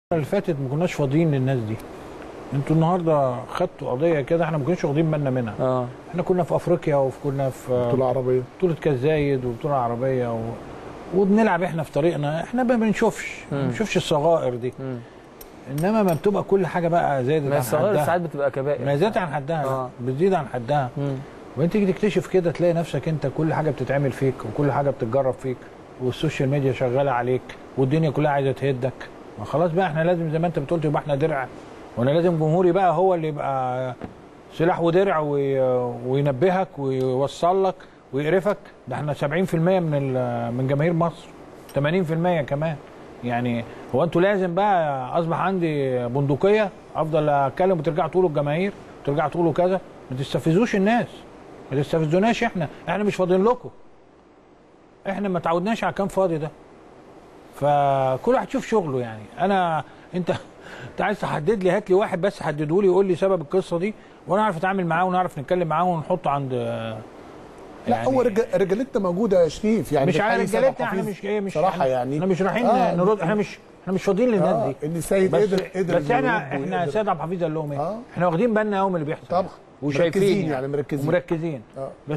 اللي فاتت ما كناش فاضيين للناس دي انتوا النهارده خدتوا قضيه كده احنا ما كناش واخدين بالنا منها اه احنا كنا في افريقيا وكنا في بطوله عربيه بطوله كاس زايد وبطوله عربيه و... وبنلعب احنا في طريقنا احنا ما بنشوفش ما مم. بنشوفش الصغائر دي مم. انما ما بتبقى كل حاجه بقى زادت ما عن الصغير حدها ساعات بتبقى كبائر ما زادت عن حدها آه. بتزيد عن حدها مم. وانت تيجي تكتشف كده تلاقي نفسك انت كل حاجه بتتعمل فيك وكل حاجه بتتجرب فيك والسوشيال ميديا شغاله عليك والدنيا كلها عايزه تهدك ما خلاص بقى احنا لازم زي ما انت بتقول يبقى احنا درع وانا لازم جمهوري بقى هو اللي يبقى سلاح ودرع وي- وينبهك ويوصل لك ويقرفك ده احنا 70% من ال- من جماهير مصر 80% كمان يعني هو انتوا لازم بقى اصبح عندي بندقيه افضل اتكلم وترجعوا تقولوا الجماهير وترجعوا تقولوا كذا ما تستفزوش الناس ما تستفزوناش احنا احنا مش فاضيين لكم احنا ما تعودناش على كام فاضي ده فكل واحد يشوف شغله يعني انا انت انت عايز تحدد لي هات لي واحد بس حدده لي يقول لي سبب القصه دي وانا اعرف اتعامل معاه ونعرف نتكلم معاه ونحطه عند لا هو رجال- رجالتنا موجوده يا شريف يعني مش على بتحيي سيد رجالتنا عبد احنا الحفيظ مش ايه مش صراحه احنا- يعني احنا مش رايحين آه، نرد احنا مش احنا مش فاضيين للناس آه دي ان السيد بس قدر قدر بس احنا إنه يرد احنا ويقدر. سيد عبد الحفيظ قال لهم ايه؟ آه. احنا واخدين بالنا قوي من اللي بيحصل طبعا وشايفين مركزين يعني مركزين ومركزين آه. بس